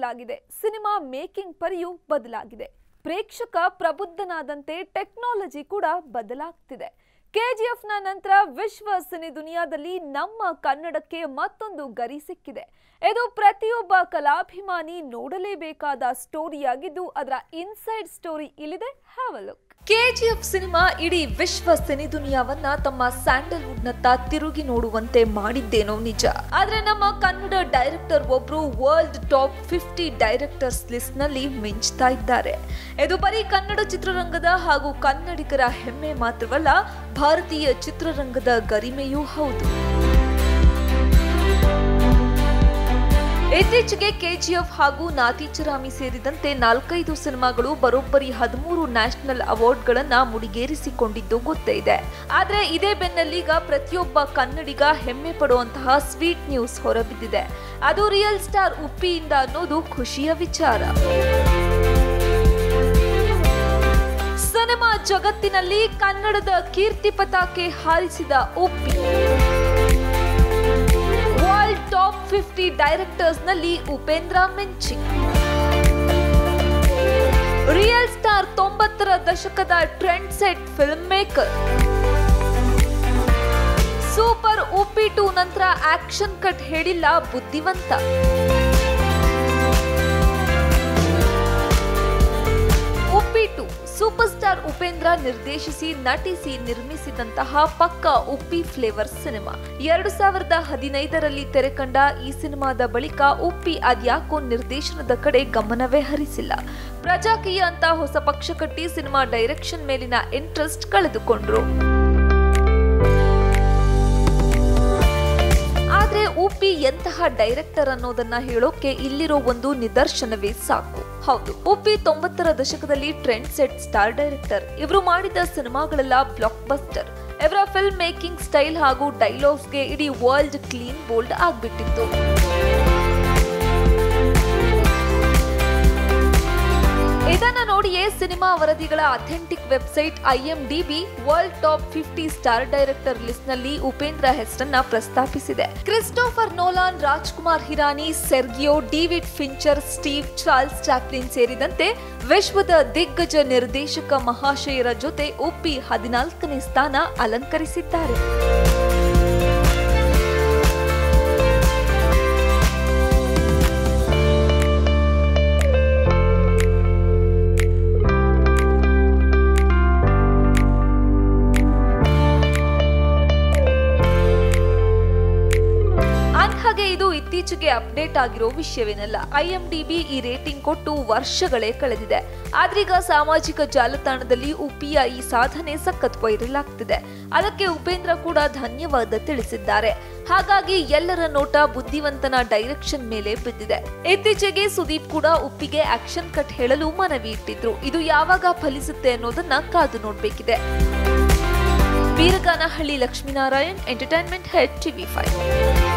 ಬದಲಾಗಿದೆ cinema making ಪರಿಯೂ ಬದಲಾಗಿದೆ ಪ್ರೇಕ್ಷಕ ಪ್ರಬುದ್ಧನಾದಂತೆ ಟೆಕ್ನಾಲಜಿ ಕೂಡ ಬದಲಾಗ್ತಿದೆ ಕೆಜಿಎಫ್ನ ನಂತರ ವಿಶ್ವ ಸಿನಿ ದುನಿಯಾದಲ್ಲಿ ನಮ್ಮ ಕನ್ನಡಕ್ಕೆ ಮತ್ತೊಂದು ಗರಿ ಸಿಕ್ಕಿದೆ ಇದು ಪ್ರತಿಯೊಬ್ಬ ಕಲಾಭಿಮಾನಿ ನೋಡಲೇಬೇಕಾದ ಸ್ಟೋರಿಯಾಗಿದ್ದು ಅದರ ಇನ್ಸೈಡ್ ಸ್ಟೋರಿ ಇಲ್ಲಿದೆ have a look KGF cinema ಇಡೀ ವಿಶ್ವ ಸಿನಿ ದುನಿಯಾವನ್ನ ತಮ್ಮ ಸ್ಯಾಂಡಲ್ವುಡ್ ನತ್ತ ತಿರುಗಿ ನೋಡುವಂತೆ ಮಾಡಿದ್ದೇನೋ ನಿಜ ಆದ್ರೆ ನಮ್ಮ ಕನ್ನಡ ಡೈರೆಕ್ಟರ್ ಒಬ್ರು world top fifty directors list ನಲ್ಲಿ ಮಿಂಚ್ತಾ ಇದ್ದಾರೆ ಇದು ಬರೀ ಕನ್ನಡ ಚಿತ್ರರಂಗದ ಹಾಗೂ ಕನ್ನಡಿಗರ ಹೆಮ್ಮೆ ಮಾತ್ರವಲ್ಲ ಭಾರತೀಯ ಚಿತ್ರರಂಗದ ಗರಿಮೆಯೂ ಹೌದು ಇತ್ತೀಚೆಗೆ ಕೆಜಿಎಫ್ ಹಾಗೂ ನಾತಿಚರಾಮಿ ಸೇರಿದಂತೆ ನಾಲ್ಕೈದು ಸಿನಿಮಾಗಳು ಬರೋಬ್ಬರಿ ಹದಿಮೂರು ನ್ಯಾಷನಲ್ ಅವಾರ್ಡ್ಗಳನ್ನ ಮುಡಿಗೇರಿಸಿಕೊಂಡಿದ್ದು ಗೊತ್ತೇ ಇದೆ ಆದ್ರೆ ಇದೇ ಬೆನ್ನಲ್ಲೀಗ ಪ್ರತಿಯೊಬ್ಬ ಕನ್ನಡಿಗ ಹೆಮ್ಮೆ ಪಡುವಂತಹ ಸ್ವೀಟ್ ನ್ಯೂಸ್ ಹೊರಬಿದ್ದಿದೆ ಅದು ರಿಯಲ್ ಸ್ಟಾರ್ ಉಪ್ಪಿಯಿಂದ ಅನ್ನೋದು ಖುಷಿಯ ವಿಚಾರ ಸಿನಿಮಾ ಜಗತ್ತಿನಲ್ಲಿ ಕನ್ನಡದ ಕೀರ್ತಿ ಪತಾಕೆ ಹಾರಿಸಿದ Uppi world top fifty directors ನಲ್ಲಿ ಉಪೇಂದ್ರ ಮೆಂಚಿ ರಿಯಲ್ ಸ್ಟಾರ್ ತೊಂಬತ್ತರ ದಶಕದ trend set film maker super Uppi two ನಂತರ ಆಕ್ಷನ್ ಕಟ್ ಹೇಳಿಲ್ಲ ಬುದ್ಧಿವಂತ ಉಪ್ಪಿಟ್ಟು ಸೂಪರ್ ಸ್ಟಾರ್ ಉಪೇಂದ್ರ ನಿರ್ದೇಶಿಸಿ ನಟಿಸಿ ನಿರ್ಮಿಸಿದಂತಹ ಪಕ್ಕ ಉಪ್ಪಿ ಫ್ಲೇವರ್ ಸಿನಿಮಾ ಎರಡು ಸಾವಿರದ ಹದಿನೈದರಲ್ಲಿ ತೆರೆಕಂಡ ಈ ಸಿನಿಮಾದ ಬಳಿಕ ಉಪ್ಪಿ ಅದ್ಯಾಕೋ ನಿರ್ದೇಶನದ ಕಡೆ ಗಮನವೇ ಹರಿಸಿಲ್ಲ ಪ್ರಜಾಕೀಯ ಅಂತ ಹೊಸ ಪಕ್ಷ ಕಟ್ಟಿ ಸಿನಿಮಾ ಡೈರೆಕ್ಷನ್ ಮೇಲಿನ ಇಂಟ್ರೆಸ್ಟ್ ಕಳೆದುಕೊಂಡ್ರು ಆದ್ರೆ ಉಪಿ ಎಂತಹ ಡೈರೆಕ್ಟರ್ ಅನ್ನೋದನ್ನ ಹೇಳೋಕೆ ಇಲ್ಲಿರೋ ಒಂದು ನಿದರ್ಶನವೇ ಸಾಕು ಹೌದು ಉಪಿ ತೊಂಬತ್ತರ ದಶಕದಲ್ಲಿ ಟ್ರೆಂಡ್ ಸೆಟ್ ಸ್ಟಾರ್ ಡೈರೆಕ್ಟರ್ ಇವರು ಮಾಡಿದ ಸಿನಿಮಾಗಳೆಲ್ಲ ಬ್ಲಾಕ್ ಬಸ್ಟರ್ ಇವರ ಫಿಲ್ಮ್ ಮೇಕಿಂಗ್ ಸ್ಟೈಲ್ ಹಾಗೂ ಡೈಲಾಗ್ಸ್ಗೆ ಇಡೀ ವರ್ಲ್ಡ್ ಕ್ಲೀನ್ ಬೋಲ್ಡ್ ಆಗ್ಬಿಟ್ಟಿತ್ತು ಇದನ್ನ ನೋಡಿಯೇ ಸಿನಿಮಾ ವರದಿಗಳ authentic website IMDb world top fifty star director list ನಲ್ಲಿ ಉಪೇಂದ್ರ ಹೆಸರನ್ನ ಪ್ರಸ್ತಾಪಿಸಿದೆ Christopher Nolan Rajkumar Hirani Sergio David Fincher Steve Charles Chaplin ಸೇರಿದಂತೆ ವಿಶ್ವದ ದಿಗ್ಗಜ ನಿರ್ದೇಶಕ ಮಹಾಶಯರ ಜೊತೆ ಉಪ್ಪಿ ಹದಿನಾಲ್ಕನೇ ಸ್ಥಾನ ಅಲಂಕರಿಸಿದ್ದಾರೆ ಅಂದ್ಹಾಗೆ ಇದು ಇತ್ತೀಚೆಗೆ ಅಪ್ಡೇಟ್ ಆಗಿರೋ ವಿಷಯವೇನಲ್ಲ ಐಎಂಡಿಬಿ ಈ ರೇಟಿಂಗ್ ಕೊಟ್ಟು ವರ್ಷಗಳೇ ಕಳೆದಿದೆ ಆದ್ರೀಗ ಸಾಮಾಜಿಕ ಜಾಲತಾಣದಲ್ಲಿ ಉಪ್ಪಿಯ ಈ ಸಾಧನೆ ಸಖತ್ ವೈರಲ್ ಆಗ್ತಿದೆ ಅದಕ್ಕೆ ಉಪೇಂದ್ರ ಕೂಡ ಧನ್ಯವಾದ ತಿಳಿಸಿದ್ದಾರೆ ಹಾಗಾಗಿ ಎಲ್ಲರ ನೋಟ ಬುದ್ಧಿವಂತನ ಡೈರೆಕ್ಷನ್ ಮೇಲೆ ಬಿದ್ದಿದೆ ಇತ್ತೀಚೆಗೆ ಸುದೀಪ್ ಕೂಡ ಉಪ್ಪಿಗೆ ಆಕ್ಷನ್ ಕಟ್ ಹೇಳಲು ಮನವಿ ಇಟ್ಟಿದ್ರು ಇದು ಯಾವಾಗ ಫಲಿಸುತ್ತೆ ಅನ್ನೋದನ್ನ ಕಾದು ನೋಡ್ಬೇಕಿದೆ Veeraganahalli Lakshminarayan entertainment head TV five